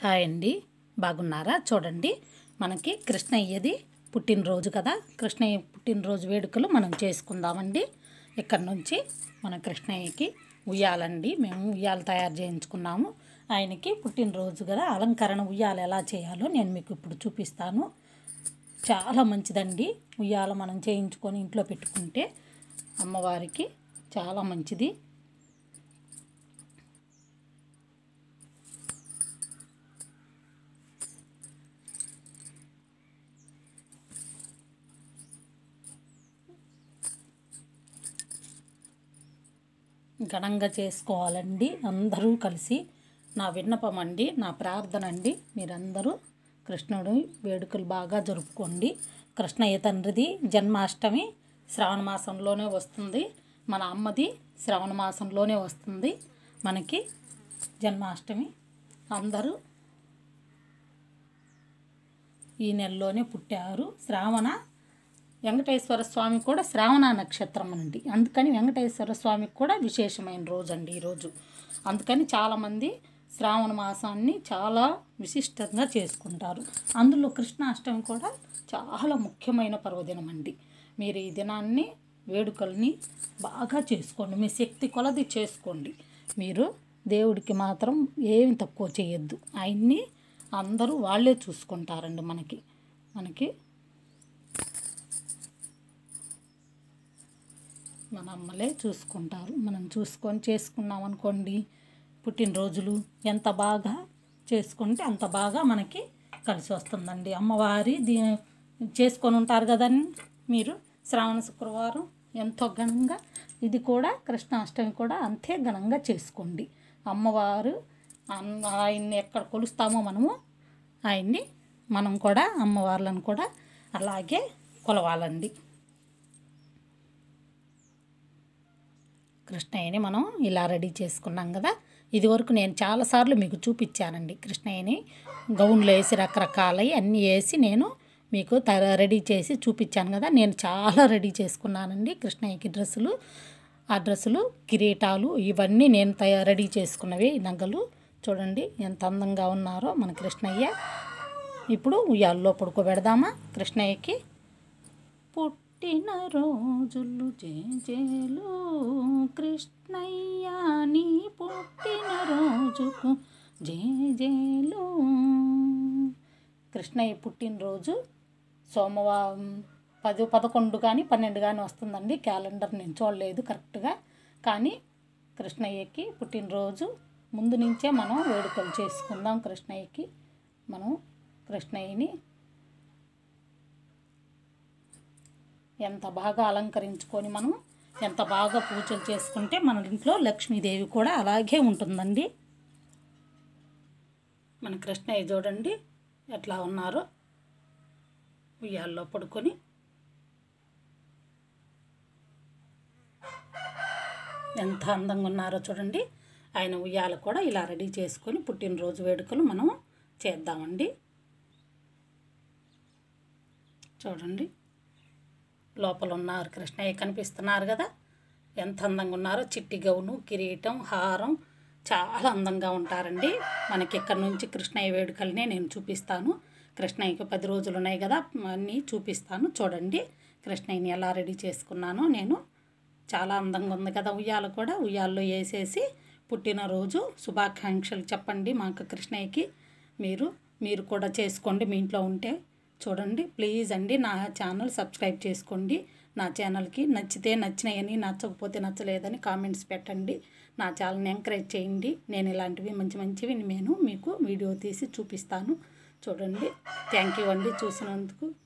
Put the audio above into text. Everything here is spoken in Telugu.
హాయ్ అండి బాగున్నారా చూడండి మనకి కృష్ణయ్యది పుట్టినరోజు కదా కృష్ణయ్య పుట్టినరోజు వేడుకలు మనం చేసుకుందామండి ఇక్కడ నుంచి మన కృష్ణయ్యకి ఉయ్యాలండి మేము ఉయ్యాల తయారు చేయించుకున్నాము ఆయనకి పుట్టినరోజు కదా అలంకరణ ఉయ్యాల ఎలా చేయాలో నేను మీకు ఇప్పుడు చూపిస్తాను చాలా మంచిదండి ఉయ్యాల మనం చేయించుకొని ఇంట్లో పెట్టుకుంటే అమ్మవారికి చాలా మంచిది ఘనంగా చేసుకోవాలండి అందరూ కలిసి నా విన్నపం అండి నా ప్రార్థన అండి మీరందరూ కృష్ణుడు వేడుకలు బాగా జరుపుకోండి కృష్ణయ్య తండ్రిది జన్మాష్టమి శ్రావణ మాసంలోనే వస్తుంది మన అమ్మది శ్రావణ మాసంలోనే వస్తుంది మనకి జన్మాష్టమి అందరూ ఈ నెలలోనే పుట్టారు శ్రావణ వెంకటేశ్వర స్వామి కూడా శ్రావణ నక్షత్రం అండి అందుకని వెంకటేశ్వర స్వామికి కూడా విశేషమైన రోజు అండి ఈరోజు అందుకని చాలామంది శ్రావణ మాసాన్ని చాలా విశిష్టంగా చేసుకుంటారు అందులో కృష్ణాష్టమి కూడా చాలా ముఖ్యమైన పర్వదినం అండి మీరు ఈ దినాన్ని వేడుకల్ని బాగా చేసుకోండి మీ శక్తి కొలది చేసుకోండి మీరు దేవుడికి మాత్రం ఏమి తక్కువ చేయొద్దు ఆయన్ని అందరూ వాళ్ళే చూసుకుంటారండి మనకి మనకి మన అమ్మలే చూసుకుంటారు మనం చూసుకొని చేసుకున్నాం అనుకోండి పుట్టినరోజులు ఎంత బాగా చేసుకుంటే అంత బాగా మనకి కలిసి వస్తుందండి అమ్మవారి దీ చేసుకొని ఉంటారు కదండి మీరు శ్రావణ శుక్రవారం ఎంతో ఘనంగా ఇది కూడా కృష్ణాష్టమి కూడా అంతే ఘనంగా చేసుకోండి అమ్మవారు అన్న- ఆయన్ని ఎక్కడ కొలుస్తామో మనము ఆయన్ని మనం కూడా అమ్మవార్లను కూడా అలాగే కొలవాలండి కృష్ణయ్యని మనం ఇలా రెడీ చేసుకున్నాం కదా ఇదివరకు నేను చాలాసార్లు మీకు చూపించానండి కృష్ణయ్యని గౌన్లు వేసి రకరకాలవి అన్నీ వేసి నేను మీకు తర రెడీ చేసి చూపించాను కదా నేను చాలా రెడీ చేసుకున్నానండి కృష్ణయ్యకి డ్రెస్సులు ఆ డ్రెస్సులు కిరీటాలు ఇవన్నీ నేను తయారు రెడీ చేసుకున్నవి ఈ నగలు చూడండి ఎంత అందంగా ఉన్నారో మన కృష్ణయ్య ఇప్పుడు ఉయ్యాల్లో పడుకోబెడదామా కృష్ణయ్యకి పుట్టిన రోజులు జేజేలు కృష్ణయ్య నీ పుట్టిన రోజుకు జేజేలు కృష్ణయ్య పుట్టినరోజు సోమవారం పది పదకొండు కానీ పన్నెండు కానీ వస్తుందండి క్యాలెండర్ నేను చూడలేదు కరెక్ట్గా కానీ కృష్ణయ్యకి పుట్టినరోజు ముందు నుంచే మనం వేడుకలు చేసుకుందాం కృష్ణయ్యకి మనం కృష్ణయ్యని ఎంత బాగా అలంకరించుకొని మనం ఎంత బాగా పూజలు చేసుకుంటే మన ఇంట్లో లక్ష్మీదేవి కూడా అలాగే ఉంటుందండి మన కృష్ణయ్య చూడండి ఎట్లా ఉన్నారో ఉయ్యాల్లో పడుకొని ఎంత అందంగా ఉన్నారో చూడండి ఆయన ఉయ్యాల కూడా ఇలా రెడీ చేసుకొని పుట్టినరోజు వేడుకలు మనం చేద్దామండి చూడండి లోపల ఉన్నారు కృష్ణయ్య కనిపిస్తున్నారు కదా ఎంత అందంగా ఉన్నారో చిట్టి గౌను కిరీటం హారం చాలా అందంగా ఉంటారండి మనకి ఇక్కడ నుంచి కృష్ణయ్య వేడుకలనే నేను చూపిస్తాను కృష్ణయ్యకి పది రోజులు ఉన్నాయి కదా అన్నీ చూపిస్తాను చూడండి కృష్ణయ్యని ఎలా రెడీ చేసుకున్నానో నేను చాలా అందంగా ఉంది కదా ఉయ్యాల కూడా ఉయ్యాల్లో వేసేసి పుట్టినరోజు శుభాకాంక్షలు చెప్పండి మాకు కృష్ణయ్యకి మీరు మీరు కూడా చేసుకోండి మీ ఇంట్లో ఉంటే చూడండి ప్లీజ్ అండి నా ఛానల్ సబ్స్క్రైబ్ చేసుకోండి నా ఛానల్కి నచ్చితే నచ్చినాయని నచ్చకపోతే నచ్చలేదని కామెంట్స్ పెట్టండి నా ఛానల్ని ఎంకరేజ్ చేయండి నేను ఇలాంటివి మంచి మంచివి నేను మీకు వీడియో తీసి చూపిస్తాను చూడండి థ్యాంక్ యూ అండి చూసినందుకు